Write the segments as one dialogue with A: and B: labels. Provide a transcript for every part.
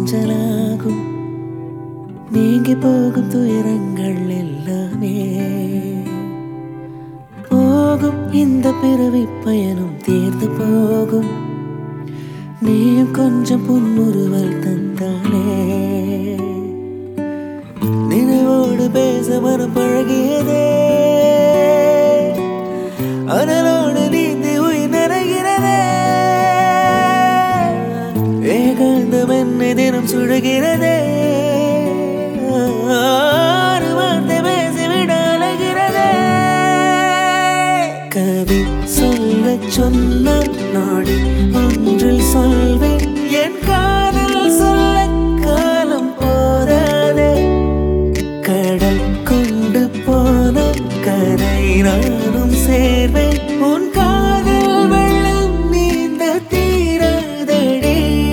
A: ஊஞ்சலாகும் நீங்கி போகும் துயரங்கள் எல்லாமே போகும் இந்த பிறவி பயணம் தீர்ந்து போகும் நீயும் கொஞ்சம் புன்முறுவல் தந்தாலே நினைவோடு பேச மனம் பழகியதே அனலோடு நீந்தி உயிர் நிறைகிறதே ஏகாந்தம் என்னை தினம் சுடுகிறதே ஆறு வார்த்தை பேசிவிட அழகிறதே கவி சொல்ல சொன்ன நாடி ஒன்றில் சொல்வேன் என் காதல் சொல்ல காலம் போதாதே கடல் கொண்டு போன கரை நானும் சேர்வேன் உன் காதல் வெள்ளம் நீந்த தீராதடே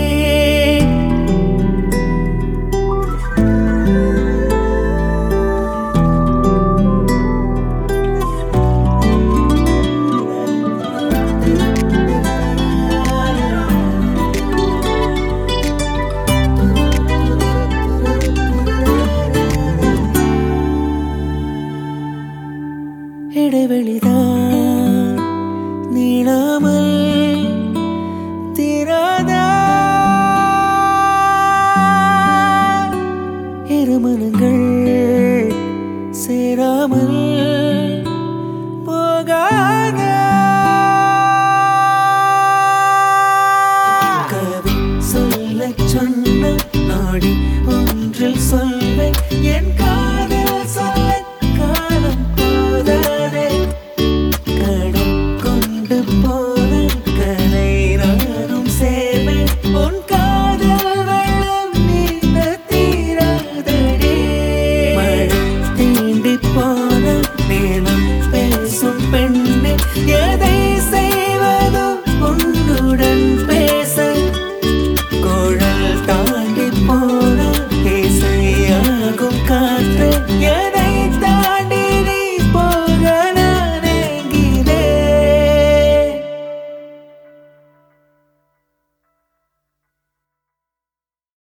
A: இடைவெளிதான் நீளாமல் தீராதா இருமனங்கள் சேராமல் போகாதா கவி சொல்ல சொன்ன நாடி ஒன்றில் சொல்ல